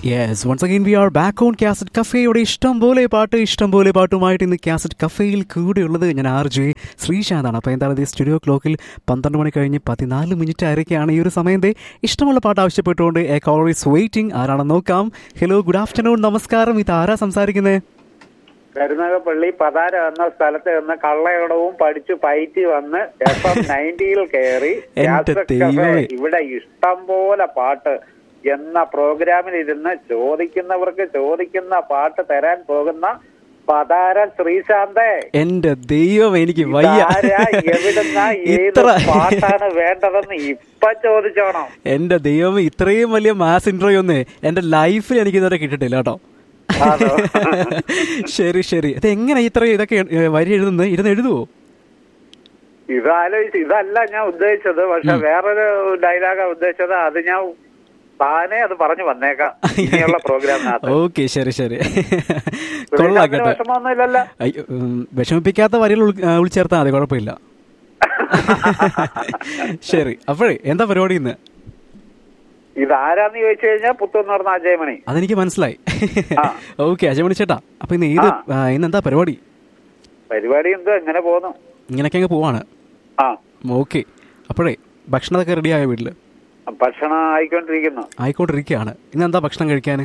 Yes once again we are back on cassette കഫേയുടെ ഇഷ്ടം പോലെ പാട്ട് ഇഷ്ടം പോലെ പാട്ടുമായിട്ട് ഇന്ന് കാസറ്റ് കഫേയിൽ കൂടെയുള്ളത് ഞാൻ ആർ ജെ ശ്രീശാന്താണ് അപ്പോൾ എന്താണ് ഈ സ്റ്റുഡിയോ ക്ലോക്കിൽ പന്ത്രണ്ട് മണി കഴിഞ്ഞ് പതിനാല് മിനിറ്റ് ആയിരിക്കുകയാണ് ഈ ഒരു സമയത്തെ ഇഷ്ടമുള്ള പാട്ട് ആവശ്യപ്പെട്ടുകൊണ്ട് എ കോൾ ഈസ് വെയിറ്റിംഗ് ആരാണെന്ന് നോക്കാം ഹലോ ഗുഡ് ആഫ്റ്റർനൂൺ നമസ്കാരം ഇത് ആരാ സംസാരിക്കുന്നത് കരുനാഗപ്പള്ളി പതാര എന്ന സ്ഥലത്ത് നിന്ന് കള്ളയടവും പഠിച്ചു പയറ്റി വന്ന് എഫ് എം നയൻറ്റിയിൽ കയറി എന്റെ യാത്ര ദൈവമേ. കഫേ ഇവിടെ ഇഷ്ടം പോലെ പാട്ട് എന്ന പ്രോഗ്രാമിൽ ഇരുന്ന് ചോദിക്കുന്നവർക്ക് ചോദിക്കുന്ന പാട്ട് തരാൻ പോകുന്ന പതാര ശ്രീശാന്തേ എന്റെ ദൈവം എനിക്ക് വയ്യ ഇതാരാ, എവിടുന്ന ഏത് ഇത്ര പാട്ടാണ് വേണ്ടതെന്ന് ഇപ്പൊ ചോദിച്ചോണം എന്റെ ദൈവം ഇത്രയും വലിയ മാസ് ഇന്റർവ്യൂ ഒന്നേ എന്റെ ലൈഫിൽ എനിക്ക് ഇതുവരെ കിട്ടിയിട്ടില്ല കേട്ടോ അതോ? ശരി ശരി ഇത് എങ്ങനെ ഇത്ര ഇതൊക്കെ ഏ, വരി എഴുതുന്നത് ഇരുന്ന് എഴുതുവോ ഇതാലോചിച്ച് ഇതല്ല ഞാൻ ഉദ്ദേശിച്ചത് പക്ഷെ വേറൊരു ഡയലോഗാ ഉദ്ദേശിച്ചത് അത് ഞാൻ താനേ അത് പറഞ്ഞു വന്നേക്കാം ഇനിയുള്ള പ്രോഗ്രാമിനകത്ത് ഓക്കെ ശരി ശരി കൊള്ളാം ശ്രീശാന്തിന് കേട്ടോ വിഷമമൊന്നുമില്ലല്ലോ അയ്യോ, ഉം, വിഷമിപ്പിക്കാത്ത വരികൾ ഉൾ- ആ, ഉൾച്ചേർത്താൽ മതി കുഴപ്പമില്ല ശരി അപ്പോഴേ എന്താ പരിപാടി ഇന്ന് ഇതാരാന്ന് ചോദിച്ചു കഴിഞ്ഞാൽ പുത്തൂന്ന് പറഞ്ഞ അജയമണി അതെനിക്ക് മനസ്സിലായി ആ. ഓക്കെ അജമണി ചേട്ടാ അപ്പൊ ഇന്ന് ഏത് ആ. ആ, ഇന്ന് എന്താ പരിപാടി പരിപാടി എന്തോ എങ്ങനെ പോന്നു ഇങ്ങനെയൊക്കെ അങ്ങ് പോവാണ് ആ ഓക്കെ അപ്പോഴേ ഭക്ഷണമൊക്കെ റെഡിയായോ വീട്ടില് ഭക്ഷണം ആയിക്കൊണ്ടിരിക്കുന്നു ആയിക്കോട്ടിരിക്കുകയാണ് ഇന്ന് എന്താ ഭക്ഷണം കഴിക്കാൻ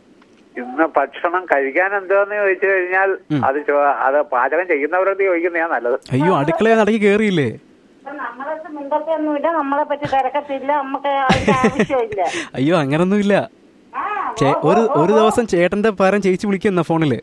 ഇന്ന് ഭക്ഷണം കഴിക്കാൻ എന്തോന്ന് ചോദിച്ചു കഴിഞ്ഞാൽ അത് ചോ- അത് പാചകം ചെയ്യുന്നവരോട് ചോദിക്കുന്നതാ നല്ലത് അയ്യോ അടുക്കള നടക്കി കയറിയില്ലേ നമ്മളത് മിണ്ടത്തൊന്നുമില്ല നമ്മളെ പറ്റി തിരക്കത്തില്ല നമുക്ക് അതിന്റെ ആവശ്യമില്ല അയ്യോ അങ്ങനൊന്നുമില്ല ആ, ചേ- ഒരു ഒരു ദിവസം ചേട്ടന്റെ പകരം ചേച്ചി വിളിക്കുന്ന ഫോണില്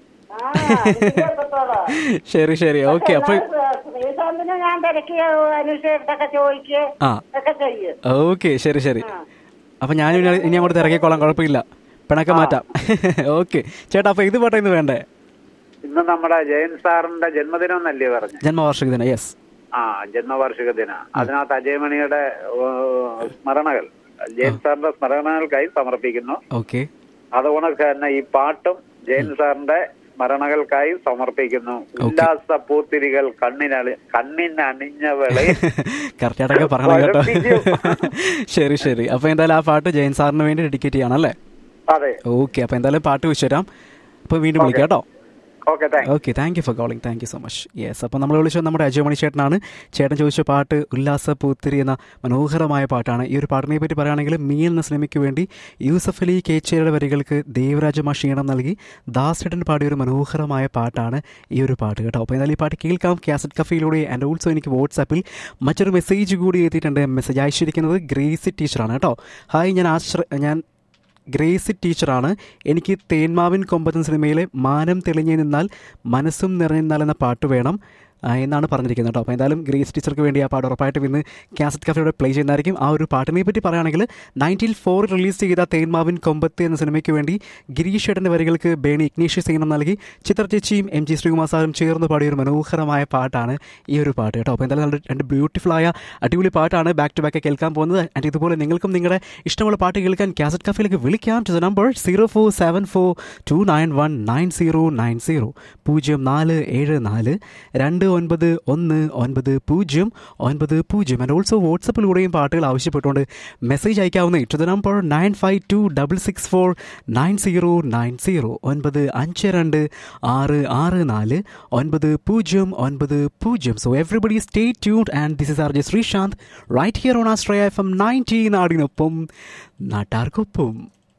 ആ, അതിന്റെ പറ്റത്തോളൂ. ശരി ശരി ഓക്കെ അപ്പൊ എന്നാൽ ശ്രീശാന്തിനെ ഞാൻ തിരക്കിയ അനുസരിച്ചൊക്കെ ചോദിക്കുക ആ ഒക്കെ ചെയ്യും ഓക്കെ ശരി ശരി അപ്പൊ ഞാൻ ഇനി ഇനി അങ്ങോട്ട് തിരക്കിക്കോളാം കുഴപ്പമില്ല പിണക്കം മാറ്റാം ഓക്കെ ചേട്ടാ അപ്പൊ ഇത് പാട്ടാ ഇന്ന് വേണ്ടേ ഇന്ന് നമ്മുടെ ജയൻ സാറിന്റെ ജന്മദിനം എന്നല്ലേ പറഞ്ഞു ജന്മവാർഷിക ദിനം യെസ് ആ ജന്മവാർഷിക ദിന അതിനകത്ത് അജയമണിയുടെ ഏഹ്, സ്മരണകൾ ജയൻ സാറിന്റെ സ്മരണകൾക്കായി സമർപ്പിക്കുന്നു ഓക്കെ അതുകൊണ്ട് തന്നെ ഈ പാട്ടും ജയൻ സാറിന്റെ സ്മരണകൾക്കായി സമർപ്പിക്കുന്നു ഉല്ലാസ പൂത്തിരികൾ കണ്ണിനളി കണ്ണിനണിഞ്ഞവളെ കറക്റ്റായിട്ടൊക്കെ പറയണം കേട്ടോ വരപ്പിക്കും. ശരി ശരി അപ്പൊ എന്തായാലും ആ പാട്ട് ജയൻ സാറിന് വേണ്ടി ഡെഡിക്കേറ്റ് ചെയ്യണല്ലേ അതെ ഓക്കെ അപ്പൊ എന്തായാലും പാട്ട് വെച്ച് തരാം അപ്പൊ വീണ്ടും വിളിക്കാം കേട്ടോ okay thank okay thank you for calling thank you so much yes അപ്പോൾ നമ്മൾ വിളിച്ചത് നമ്മുടെ അജയമണി ചേട്ടനാണ് ചേട്ടൻ ചോദിച്ച പാട്ട് ഉല്ലാസ പൂത്തിരി എന്ന മനോഹരമായ പാട്ടാണ് ഈ ഒരു പാട്ടിനെ പറ്റി പറയുകയാണെങ്കിൽ മീ എന്ന സിനിമയ്ക്ക് വേണ്ടി യൂസഫ് അലി കേച്ചേരുടെ വരികൾക്ക് ദേവരാജ മഷീണം നൽകി ദാസേട്ടൻ പാടിയ ഒരു മനോഹരമായ പാട്ടാണ് ഈ ഒരു പാട്ട് കേട്ടോ അപ്പോൾ എന്തായാലും ഈ പാട്ട് കേൾക്കാം കാസറ്റ് കഫയിലൂടെ ആൻഡ് ഓൾസോ എനിക്ക് വാട്സാപ്പിൽ മറ്റൊരു മെസ്സേജ് കൂടി എത്തിയിട്ടുണ്ട് മെസ്സേജ് അയച്ചിരിക്കുന്നത് ഗ്രേസി ടീച്ചറാണ് കേട്ടോ ഹായ് ഞാൻ ആശ്ര ഞാൻ ഗ്രേസി ടീച്ചറാണ് എനിക്ക് തേന്മാവിൻ കൊമ്പത്തൻ സിനിമയിലെ മാനം തെളിഞ്ഞു നിന്നാൽ മനസ്സും നിറഞ്ഞു നിന്നാൽ എന്ന പാട്ട് വേണം ആ, എന്നാണ് പറഞ്ഞിരിക്കുന്നത് കേട്ടോ അപ്പോൾ എന്തായാലും ഗ്രേസ് ടീച്ചർക്ക് വേണ്ടി ആ പാട്ട് ഉറപ്പായിട്ടും ഇന്ന് കാസറ്റ് കഫയുടെ പ്ലേ ചെയ്യുന്നതായിരിക്കും ആ ഒരു പാട്ടിനെ പറ്റി പറയുകയാണെങ്കിൽ നയൻറ്റീൻ ഫോറിൽ റിലീസ് ചെയ്ത തേന്മാവിൻ കൊമ്പത്ത് എന്ന സിനിമയ്ക്ക് വേണ്ടി ഗിരീഷ് ഏട്ടൻ്റെ വരികൾക്ക് ബേണി ഇഗ്നീഷ്യസ് സീനം നൽകി ചിത്ര ചേച്ചിയും എം ജി ശ്രീകുമാർ സാറും ചേർന്ന് പാടിയ ഒരു മനോഹരമായ പാട്ടാണ് ഈ ഒരു പാട്ട് കേട്ടോ അപ്പോൾ എന്തായാലും നല്ല രണ്ട് ബ്യൂട്ടിഫുൾ ആയ അടിപൊളി പാട്ടാണ് ബാക്ക് ടു ബാക്ക് കേൾക്കാൻ പോകുന്നത് ആൻഡ് ഇതുപോലെ നിങ്ങൾക്കും നിങ്ങളുടെ ഇഷ്ടമുള്ള പാട്ട് കേൾക്കാൻ കാസറ്റ് കഫയിലേക്ക് വിളിക്കാം to the number zero four seven four two nine one nine zero nine zero പൂജ്യം നാല് ഏഴ് നാല് രണ്ട് ഒൻപത് ഒന്ന് ഒൻപത് പൂജ്യം ഒൻപത് പൂജ്യം ആൻഡ് ഓൾസോ വാട്സപ്പിലൂടെയും പാട്ടുകൾ ആവശ്യപ്പെട്ടുകൊണ്ട് മെസ്സേജ് അയക്കാവുന്ന to the number nine five two double six four nine zero nine zero ഒൻപത് അഞ്ച് രണ്ട് ആറ് ആറ് നാല് ഒൻപത് പൂജ്യം ഒൻപത് പൂജ്യം so everybody stay tuned and this is R J Sreesanth right here on Astraya F M nineteen നാടിനൊപ്പം നാട്ടാർക്കൊപ്പം